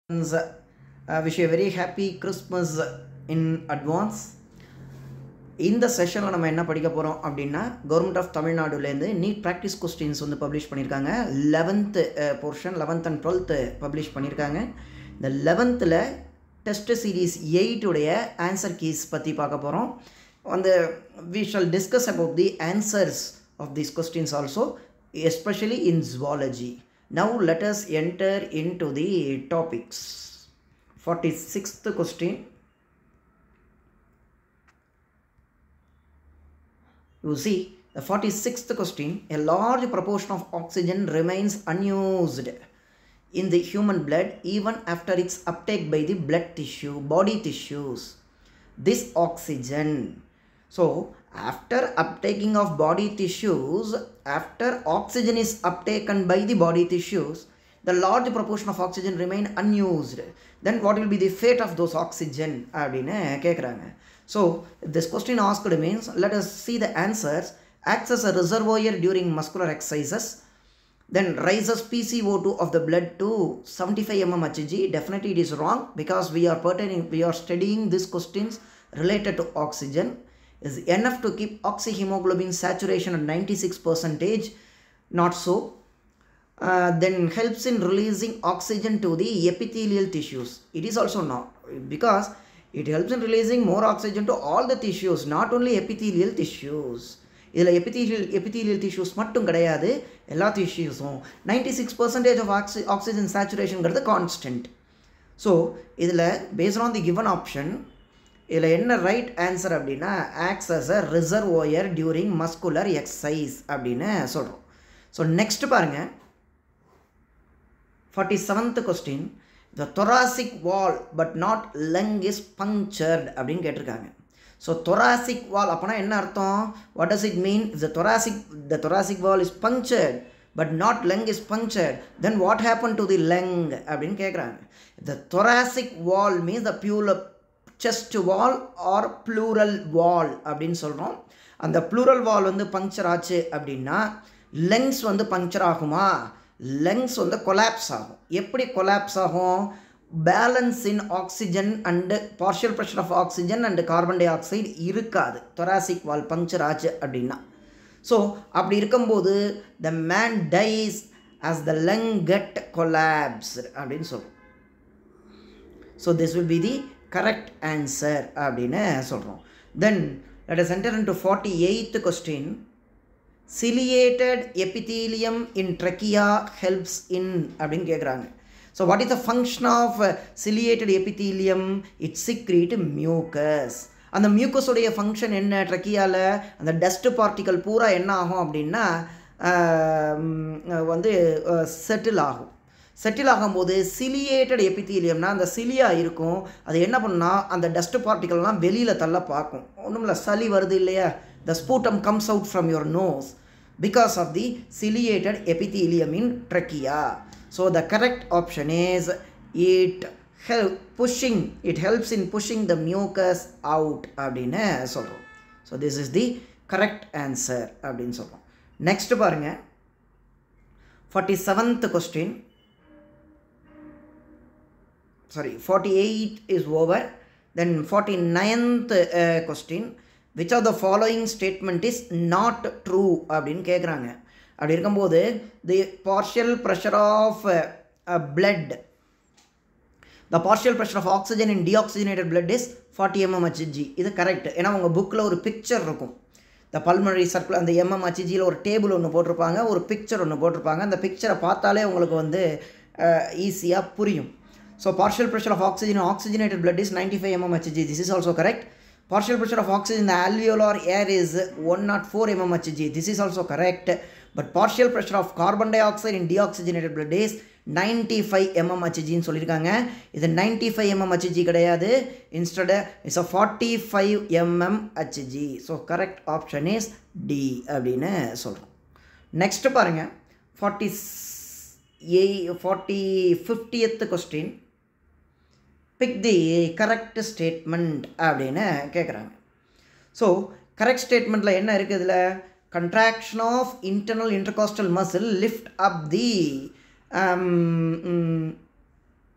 uh, wish you a very happy Christmas in advance. இந்த செஷனில் நம்ம என்ன படிக்க போகிறோம் அப்படின்னா கவர்மெண்ட் ஆஃப் தமிழ்நாடுலேருந்து நீட் ப்ராக்டிஸ் கொஸ்டின்ஸ் வந்து பப்ளிஷ் பண்ணியிருக்காங்க eleventh portion eleventh and twelfth publish பண்ணியிருக்காங்க இந்த லெவன்த்தில் டெஸ்ட் சீரீஸ் எயிட்டுடைய ஆன்சர் கீஸ் பற்றி பார்க்க போகிறோம் அந்த we shall discuss about the answers of these questions also especially in zoology now let us enter in to the topics forty sixth question You see, the 46th question a large proportion of oxygen remains unused in the human blood even after its uptake by the blood tissue, body tissues. This oxygen. So, after uptaking of body tissues, after oxygen is uptaken by the body tissues, the large proportion of oxygen remain unused. Then what will be the fate of those oxygen? அப்படின்னு கேட்குறாங்க So this question asked means let us see the answers. Acts as a reservoir during muscular exercises. Then rises PCO2 of the blood to 75 mm Hg. Definitely it is wrong because we are pertaining, we are studying these questions related to oxygen. Is enough to keep oxyhemoglobin saturation at 96 percentage. Not so. Uh, then helps in releasing oxygen to the epithelial tissues. It is also not because it helps in releasing more oxygen to all the tissues not only epithelial tissues இதில் epithelial epithelial tissues மட்டும் கிடையாது எல்லா டிஷ்யூஸும் ninety six percentage of oxy oxygen சேச்சுரேஷனுங்கிறது constant so இதில் based on the given option இதில் என்ன right answer அப்படின்னா acts as a reservoir during muscular exercise அப்படின்னு சொல்கிறோம் ஸோ நெக்ஸ்ட் பாருங்கள் forty seventh question the thoracic wall but not lung is punctured அப்படின்னு கேட்டிருக்காங்க ஸோ தொராசிக் வால் அப்போனா என்ன அர்த்தம் what does it mean the thoracic the thoracic wall is punctured but not lung is punctured then what happen to the lung அப்படின்னு கேட்குறாங்க the thoracic wall means the pleura chest wall or pleural wall அப்படின்னு சொல்கிறோம் அந்த plural வால் வந்து puncture ஆச்சு அப்படின்னா lungs வந்து puncture ஆகுமா லங்ஸ் வந்து கொலாப்ஸ் ஆகும் எப்படி கொலாப்ஸ் ஆகும் balance in oxygen and partial pressure of oxygen and carbon dioxide இருக்காது தொராசிக் வால் பங்க்சர் ஆச்சு அப்படின்னா ஸோ அப்படி இருக்கும்போது the man dies as the lung get collapse அப்படின்னு சொல்கிறோம் so this will be the correct answer அப்படின்னு சொல்கிறோம் then let us enter in to forty eighth question ciliated epithelium in trachea helps in அப்படின்னு கேட்குறாங்க so what is the function of ciliated epithelium it சிக்ரீட் mucus அந்த மியூக்கஸுடைய function என்ன ட்ரக்கியாவில் அந்த dust particle பூரா என்ன ஆகும் அப்படின்னா வந்து செட்டில் ஆகும் செட்டில் ஆகும்போது சிலியேட்டட் எபித்தீலியம்னா அந்த சிலியா இருக்கும் அது என்ன பண்ணால் அந்த டஸ்ட்டு பார்ட்டிகல்லாம் வெளியில் தள்ள பார்க்கும் ஒன்றும் இல்லை சளி வருது இல்லையா the sputum comes out from your nose because of the ciliated epithelium in trachea. So the correct option is it help pushing it helps in pushing the mucus out அப்படின்னு சொல்கிறோம் so this is the correct answer அப்படின்னு சொல்கிறோம் next பாருங்க forty seventh question sorry forty eight is over then forty ninth question which of the following statement is not true அப்படின்னு கேட்குறாங்க அப்படி இருக்கும்போது the partial pressure of blood the partial pressure of oxygen in deoxygenated blood is forty mm Hg இது correct ஏன்னா உங்கள் புக்கில் ஒரு picture இருக்கும் த பல்மனரி சர்க்கிள் அந்த எம்எம் ஹெச்ஜியில் ஒரு டேபிள் ஒன்று போட்டிருப்பாங்க ஒரு பிக்சர் ஒன்று போட்டிருப்பாங்க அந்த பிக்சரை பார்த்தாலே உங்களுக்கு வந்து ஈஸியாக புரியும் so partial pressure of oxygen oxygenated blood is ninety five mm Hg this is also correct partial pressure of oxygen in the alveolar air is 104 mm Hg. This is also correct. But partial pressure of carbon dioxide in deoxygenated blood is 95 mm Hgன்னு சொல்லியிருக்காங்க இது 95 mm Hg கிடையாது instead it's a forty five mm Hg so correct option is D அப்படின்னு சொல்கிறோம் next பாருங்கள் forty a forty fiftieth question pick the correct statement அப்படின்னு கேட்குறாங்க so correct ஸ்டேட்மெண்ட்டில் என்ன இருக்குது இதில் contraction of internal intercostal muscle lift up the um, mm,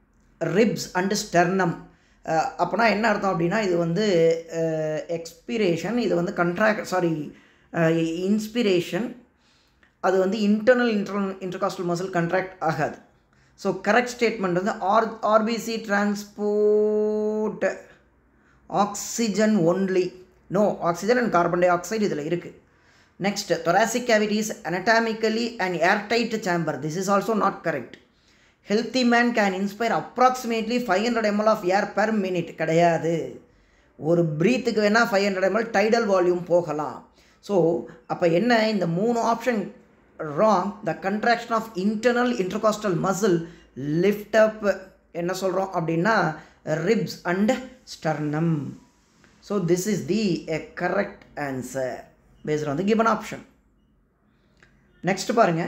ribs and sternum அப்போனா என்ன அர்த்தம் அப்படின்னா இது வந்து எக்ஸ்பிரேஷன் இது வந்து கண்ட்ராக்ட் சாரி இன்ஸ்பிரேஷன் அது வந்து internal internal intercostal muscle contract ஆகாது ஸோ கரெக்ட் ஸ்டேட்மெண்ட் வந்து R RBC transport oxygen only no oxygen and carbon dioxide இதில் இருக்குது next thoracic cavities anatomically an airtight chamber this is also not correct healthy man can inspire approximately 500 ml of air per minute கிடையாது ஒரு ப்ரீத்துக்கு வேணால் five hundred ml tidal volume போகலாம் so அப்போ என்ன இந்த மூணு option wrong the contraction of internal intercostal muscle lift up என்ன சொல்கிறோம் அப்படின்னா ribs and sternum so this is the a correct answer based on the given option next பாருங்க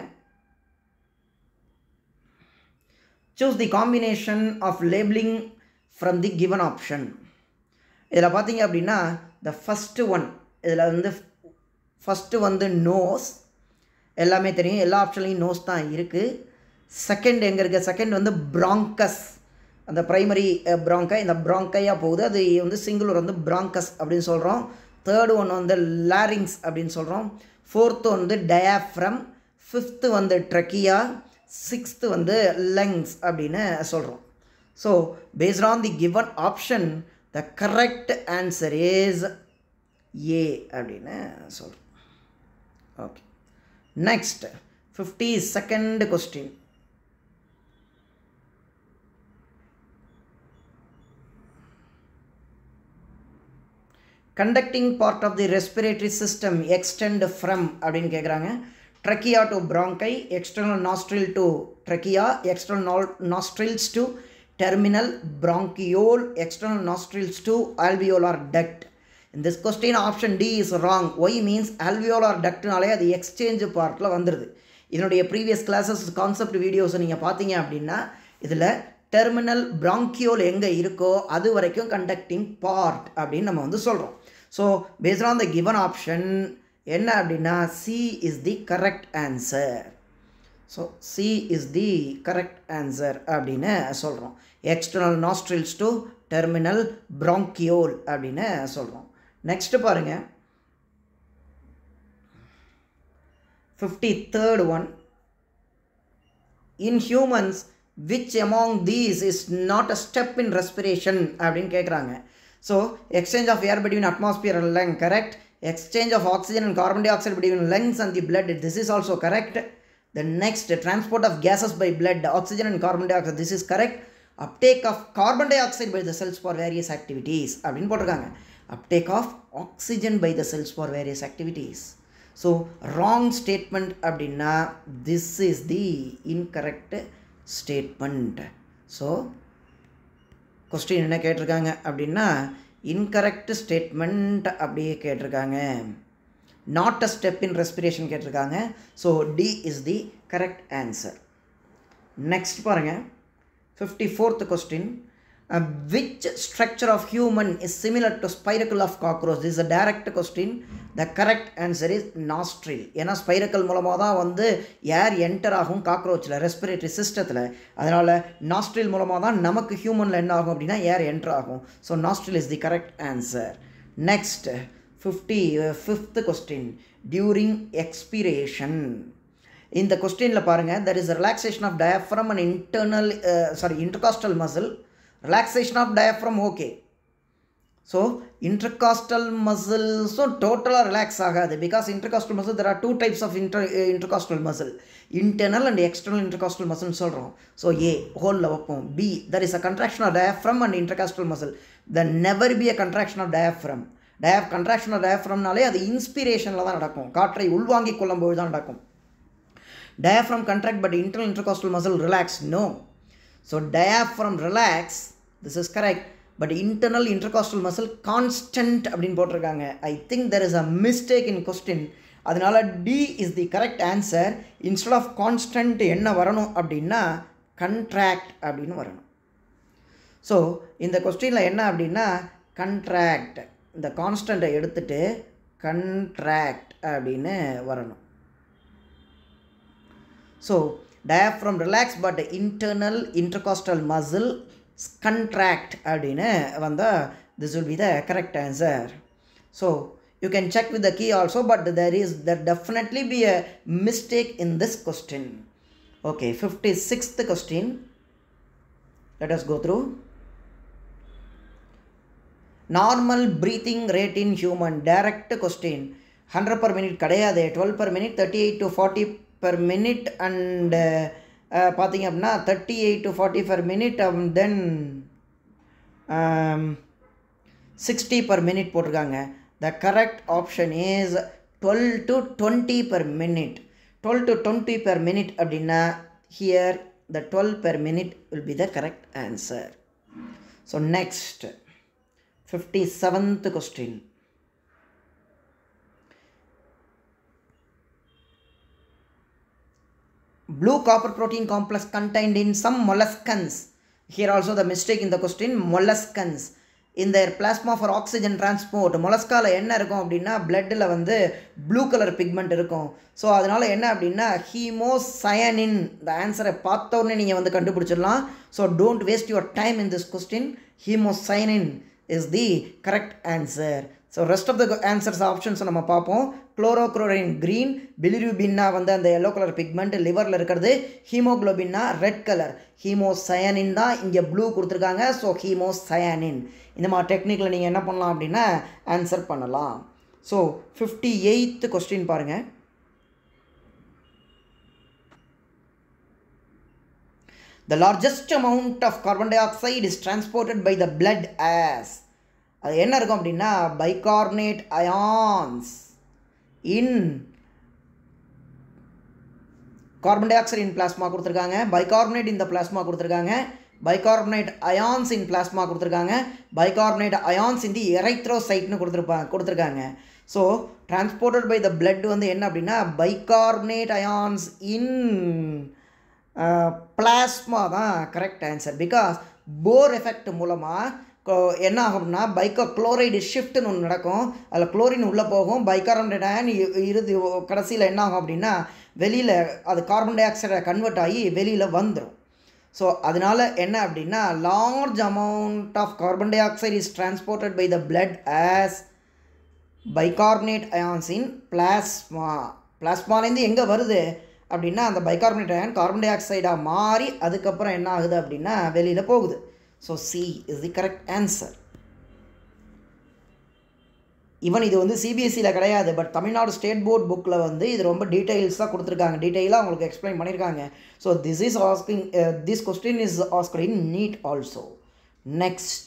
choose the combination of labelling from the given option இதில் பார்த்தீங்க அப்படின்னா the first one இதில் வந்து first வந்து நோஸ் எல்லாமே தெரியும் எல்லா ஆப்ஷன்லையும் நோஸ் தான் இருக்குது செகண்ட் எங்கே இருக்குது செகண்ட் வந்து ப்ராங்கஸ் அந்த ப்ரைமரி ப்ராங்கை இந்த ப்ராங்கையாக போகுது அது வந்து சிங்குலர் வந்து ப்ராங்கஸ் அப்படின்னு சொல்கிறோம் தேர்டு ஒன் வந்து லாரிங்ஸ் அப்படின்னு சொல்கிறோம் ஃபோர்த்து வந்து டயாஃப்ரம் ஃபிஃப்த்து வந்து ட்ரக்கியா சிக்ஸ்த்து வந்து லங்ஸ் அப்படின்னு சொல்கிறோம் so based on the given option the correct answer is A அப்படின்னு சொல்கிறோம் okay next fifty second question conducting part of the respiratory system extend from அப்படின்னு கேட்குறாங்க trachea to bronchi external nostril to trachea external nostrils to terminal bronchiole external nostrils to alveolar duct in this question option D is wrong why means alveolar ductனாலே அது exchange பார்ட்டில் வந்துடுது இதனுடைய previous classes concept வீடியோஸை நீங்கள் பார்த்தீங்க அப்படின்னா இதில் டெர்மினல் bronchiole எங்கே இருக்கோ அது வரைக்கும் கண்டக்டிங் பார்ட் அப்படின்னு நம்ம வந்து சொல்கிறோம் so based on the given option என்ன அப்படின்னா C is the correct answer so C is the correct answer அப்படின்னு சொல்கிறோம் external nostrils to terminal bronchiole அப்படின்னு சொல்கிறோம் நெக்ஸ்ட்டு பாருங்கள் fifty third one in humans which among these is not a step in respiration அப்படின்னு கேட்குறாங்க so exchange of air between atmosphere and lung correct exchange of oxygen and carbon dioxide between lungs and the blood this is also correct The next, transport of gases by blood, oxygen and carbon dioxide. This is correct. Uptake of carbon dioxide by the cells for various activities. அப்படின்னு போட்டிருக்காங்க uptake of oxygen by the cells for various activities. So wrong statement அப்படின்னா this is the incorrect statement so question என்ன கேட்டிருக்காங்க அப்படின்னா incorrect statement அப்படியே கேட்டிருக்காங்க not a step in respiration கேட்டிருக்காங்க so D is the correct answer next பாருங்கள் fifty fourth question which structure of human is similar to spiracle of cockroach is a direct question the correct answer is nostril ஏன்னா spiracle மூலமாக தான் வந்து ஏர் enter ஆகும் காக்ரோச்சில் respiratory சிஸ்டத்தில் அதனால் nostril மூலமாக தான் நமக்கு ஹியூமனில் என்ன ஆகும் அப்படின்னா ஏர் என்டர் ஆகும் so nostril is the correct answer next fifty fifth question during expiration இந்த கொஸ்டினில் பாருங்கள் there is relaxation of diaphragm and internal sorry intercostal muscle relaxation of diaphragm okay so intercostal மசில்ஸும் டோட்டலாக ரிலாக்ஸ் ஆகாது because intercostal muscle there are two types of inter intercostal muscle internal and external intercostal மசில்னு சொல்கிறோம் so A ஹோலில் வைப்போம் B there is a contraction of diaphragm and intercostal muscle the never be a contraction of diaphragm டயாப் contraction of டயஃப்ரம்னாலே அது இன்ஸ்பிரேஷனில் தான் நடக்கும் காற்றை உள்வாங்கிக் கொள்ளும்போது தான் நடக்கும் diaphragm contract but internal intercostal muscle relax no so diaphragm relax this is correct but internal intercostal muscle constant அப்படின்னு போட்டிருக்காங்க I think there is a mistake in question அதனால D is the correct answer instead of constant என்ன வரணும் அப்படின்னா contract அப்படின்னு வரணும் so இந்த கொஸ்டினில் என்ன அப்படின்னா கண்ட்ராக்ட் இந்த கான்ஸ்டண்ட்டை எடுத்துட்டு கண்ட்ராக்ட் அப்படின்னு வரணும் so diaphragm relax but internal intercostal muscle contract அப்படின்னு வந்தால் this will be the correct answer so you can check with the key also but there is there definitely be a mistake in this question okay fifty sixth question let us go through normal breathing rate in human direct question hundred per minute கிடையாது twelve per minute thirty eight to forty per minute and பார்த்தீங்க அப்படின்னா thirty eight to forty per minute then sixty per minute போட்டிருக்காங்க the correct option is twelve to twenty per minute twelve to twenty per minute அப்படின்னா here the twelve per minute will be the correct answer so next fifty seventh question blue copper protein complex contained in some molluscans here also the mistake in the question molluscans in their plasma for oxygen transport மொலஸ்காவில் என்ன இருக்கும் அப்படின்னா பிளட்டில் வந்து blue colour pigment இருக்கும் so அதனால் என்ன அப்படின்னா ஹீமோசயனின் இந்த ஆன்சரை பார்த்த உடனே நீங்கள் வந்து கண்டுபிடிச்சிடலாம் so don't waste your time in this question haemocyanin is the correct answer so rest of the answers ஆப்ஷன்ஸை நம்ம பார்ப்போம் குளோரோக்ளோரின் க்ரீன் பிலிருபின்னா வந்து அந்த எல்லோ கலர் பிக்மெண்ட் லிவரில் இருக்கிறது ஹீமோக்ளோபின்னா ரெட் கலர் ஹீமோசயனின் தான் இங்கே ப்ளூ கொடுத்துருக்காங்க ஸோ ஹீமோசயனின் இந்த மாதிரி டெக்னிக்கில் நீங்கள் என்ன பண்ணலாம் அப்படின்னா ஆன்சர் பண்ணலாம் ஸோ ஃபிஃப்டி எயித்து கொஸ்டின் பாருங்கள் The largest amount of carbon dioxide is transported by the blood as அது என்ன இருக்கும் அப்படின்னா bicarbonate ions in carbon dioxide in plasma கொடுத்துருக்காங்க பைகார்பனேட் இந்த பிளாஸ்மா கொடுத்துருக்காங்க பைகார்பனேட் அயான்ஸ் இன் பிளாஸ்மா கொடுத்துருக்காங்க பைகார்பனேட் அயான்ஸ் இந்த எரைத்ரோசைட்னு கொடுத்துருப்பாங்க கொடுத்துருக்காங்க so transported by the blood வந்து என்ன அப்படின்னா பைகார்பனேட் அயான்ஸ் இன் பிளாஸ்மா தான் correct answer because Bohr effect மூலமாக என்ன ஆகும் அப்படின்னா பைக்கோ குளோரைடு ஷிஃப்ட்னு ஒன்று நடக்கும் அதில் குளோரின் உள்ளே போகும் பைகார்பனேட் அயன் இறுதி கடைசியில் என்ன ஆகும் அப்படின்னா வெளியில் அது கார்பன் டை ஆக்சைடை கன்வெர்ட் ஆகி வெளியில் வந்துடும் ஸோ அதனால் என்ன அப்படின்னா large amount of carbon dioxide is transported by the blood as bicarbonate ions in plasma பிளாஸ்மாலேருந்து எங்கே வருது அப்படின்னா அந்த பைகார்பனேட் அயன் கார்பன் டை ஆக்சைடாக மாறி அதுக்கப்புறம் என்ன ஆகுது அப்படின்னா வெளியில் போகுது so C is the correct answer even இது வந்து சிபிஎஸ்சியில் கிடையாது பட் தமிழ்நாடு ஸ்டேட் போர்ட் புக்கில் வந்து இது ரொம்ப டீட்டெயில்ஸாக கொடுத்துருக்காங்க டீட்டெயிலாக அவங்களுக்கு எக்ஸ்பிளைன் பண்ணியிருக்காங்க so this is asking this question is asked in NEET also next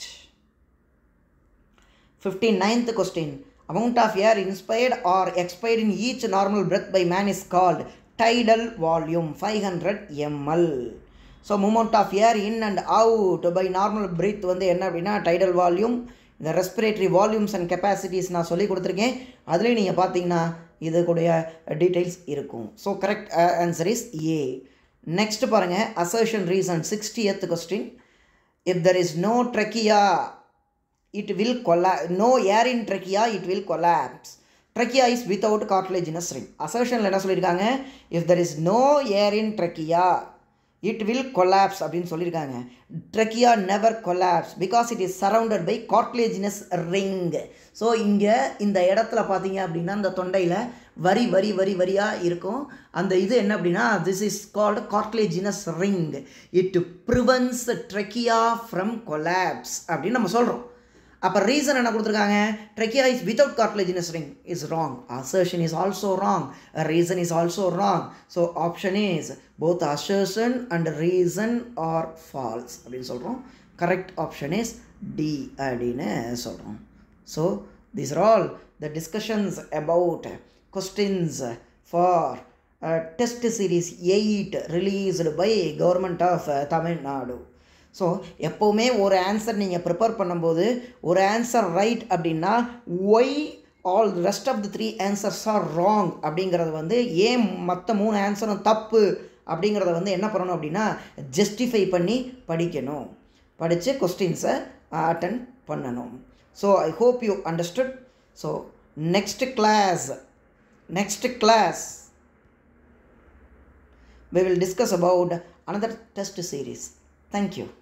fifty ninth question amount of air inspired or expired in each normal breath by man is called tidal volume 500 ml so moment of air in and out by normal breath வந்து என்ன அப்படின்னா tidal volume இந்த respiratory volumes and capacities நான் சொல்லி கொடுத்துருக்கேன் அதுலேயும் நீங்கள் பார்த்தீங்கன்னா இது கூடிய டீட்டெயில்ஸ் இருக்கும் so correct answer is A next பாருங்கள் assertion reason sixty eighth question if there is no trachea it will collapse no air in trachea it will collapse trachea is without cartilaginous ring assertionல என்ன சொல்லியிருக்காங்க if there is no air in trachea it will collapse அப்படின்னு சொல்லியிருக்காங்க trachea never collapse because it is surrounded by cartilaginous ring so இங்கே இந்த இடத்துல பார்த்தீங்க அப்படின்னா இந்த தொண்டையில் வரி வரி வரி வரியாக இருக்கும் அந்த இது என்ன அப்படின்னா this is called cartilaginous ring it prevents trachea from collapse அப்படின்னு நம்ம சொல்கிறோம் அப்போ ரீசன் என்ன கொடுத்துருக்காங்க trachea is without cartilaginous ring is wrong assertion is also wrong reason is also wrong so option is both assertion and reason are false அப்படின்னு சொல்கிறோம் correct option is D அப்படின்னு சொல்கிறோம் so these are all the discussions about questions for test series eight released by government of Tamil Nadu so எப்போவுமே ஒரு answer நீங்கள் prepare பண்ணும்போது ஒரு answer right அப்படின்னா why all rest of the three answers are wrong அப்படிங்கிறது வந்து ஏன் மற்ற மூணு ஆன்சரும் தப்பு அப்படிங்கிறத வந்து என்ன பண்ணணும் அப்படின்னா ஜஸ்டிஃபை பண்ணி படிக்கணும் படித்து கொஸ்டின்ஸை அட்டன் பண்ணணும் so I hope you understood so next class next class we will discuss about another test series thank you